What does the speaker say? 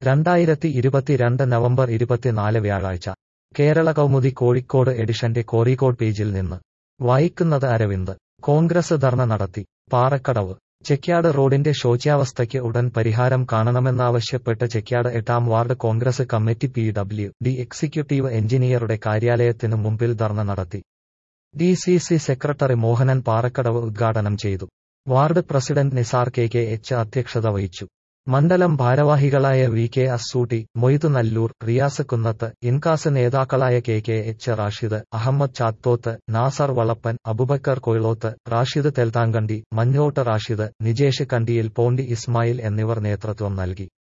രണ്ടായിരത്തി ഇരുപത്തിരണ്ട് നവംബർ ഇരുപത്തിനാല് വ്യാഴാഴ്ച കേരള കൗമുദി കോഴിക്കോട് എഡിഷന്റെ കോറിക്കോട് പേജിൽ നിന്ന് വായിക്കുന്നത് അരവിന്ദ് കോൺഗ്രസ് ധർണ നടത്തി പാറക്കടവ് ചെക്യാട് റോഡിന്റെ ശോച്യാവസ്ഥയ്ക്ക് ഉടൻ പരിഹാരം കാണണമെന്നാവശ്യപ്പെട്ട് ചെക്യാട് എട്ടാം ward Congress committee P W D executive എഞ്ചിനീയറുടെ കാര്യാലയത്തിനു മുമ്പിൽ ധർണ നടത്തി D C C secretary Mohanan Parakkadavu ഉദ്ഘാടനം ചെയ്തു ward president Nisar K K H അധ്യക്ഷത വഹിച്ചു മണ്ഡലം ഭാരവാഹികളായ വി കെ അസൂട്ടി മൊയ്തു നല്ലൂർ റിയാസ് കുന്നത്ത് ഇൻകാസ് നേതാക്കളായ K K H Rashid Ahmed Chathoth Nasar Valappan Abubakar Koyiloth Rashid Thelthankandi Manjott Rashid Nijesh Kandiyil Pondi Ismail എന്നിവർ നേതൃത്വം നൽകി